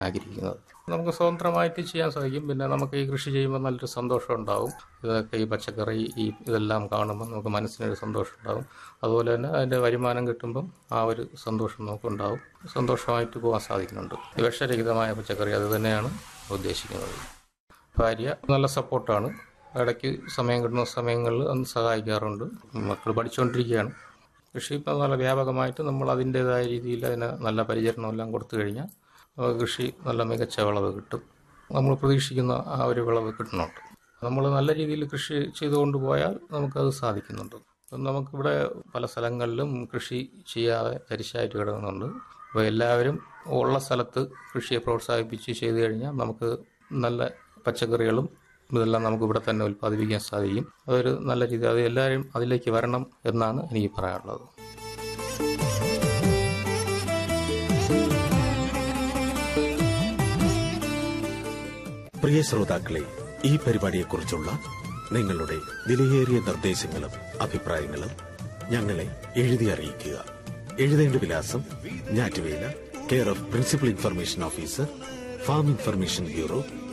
ആഗ്രഹിക്കുന്നത് നമുക്ക് സ്വതന്ത്രമായിട്ട് ചെയ്യാൻ സാധിക്കും പിന്നെ നമുക്ക് ഈ കൃഷി ചെയ്യുമ്പോൾ നല്ലൊരു സന്തോഷം ഉണ്ടാവും ഇതൊക്കെ ഈ പച്ചക്കറി ഈ ഇതെല്ലാം കാണുമ്പോൾ നമുക്ക് മനസ്സിനൊരു സന്തോഷം ഉണ്ടാവും അതുപോലെ തന്നെ അതിൻ്റെ വരുമാനം കിട്ടുമ്പം ആ ഒരു സന്തോഷം നമുക്കുണ്ടാവും സന്തോഷമായിട്ട് പോകാൻ സാധിക്കുന്നുണ്ട് വിഷരഹിതമായ പച്ചക്കറി അത് തന്നെയാണ് ഉദ്ദേശിക്കുന്നത് ഭാര്യ നല്ല സപ്പോർട്ടാണ് ഇടയ്ക്ക് സമയം കിട്ടുന്ന സമയങ്ങളിൽ ഒന്ന് സഹായിക്കാറുണ്ട് മക്കൾ പഠിച്ചുകൊണ്ടിരിക്കുകയാണ് കൃഷി ഇപ്പം നല്ല വ്യാപകമായിട്ട് നമ്മൾ അതിൻ്റേതായ രീതിയിൽ അതിന് നല്ല പരിചരണമെല്ലാം കൊടുത്തു കഴിഞ്ഞാൽ നമുക്ക് കൃഷി നല്ല മികച്ച വിളവ് കിട്ടും നമ്മൾ പ്രതീക്ഷിക്കുന്ന ആ ഒരു വിളവ് കിട്ടുന്നുണ്ട് നമ്മൾ നല്ല രീതിയിൽ കൃഷി ചെയ്തുകൊണ്ട് പോയാൽ നമുക്കത് സാധിക്കുന്നുണ്ട് ഇപ്പം നമുക്കിവിടെ പല സ്ഥലങ്ങളിലും കൃഷി ചെയ്യാതെ തരിശായിട്ട് കിടക്കുന്നുണ്ട് അപ്പോൾ എല്ലാവരും ഉള്ള സ്ഥലത്ത് കൃഷിയെ പ്രോത്സാഹിപ്പിച്ച് ചെയ്തു കഴിഞ്ഞാൽ നമുക്ക് നല്ല പച്ചക്കറികളും ഇതെല്ലാം നമുക്ക് ഇവിടെ തന്നെ ഉൽപ്പാദിപ്പിക്കാൻ സാധിക്കും അതൊരു നല്ല രീതി അത് എല്ലാവരും അതിലേക്ക് വരണം എന്നാണ് എനിക്ക് പറയാനുള്ളത് പ്രിയ ശ്രോതാക്കളെ ഈ പരിപാടിയെക്കുറിച്ചുള്ള നിങ്ങളുടെ വിലയേറിയ നിർദ്ദേശങ്ങളും അഭിപ്രായങ്ങളും ഞങ്ങളെ എഴുതി അറിയിക്കുക എഴുതേണ്ട വിലാസം ഞാറ്റുവേല care of principal information officer farm information bureau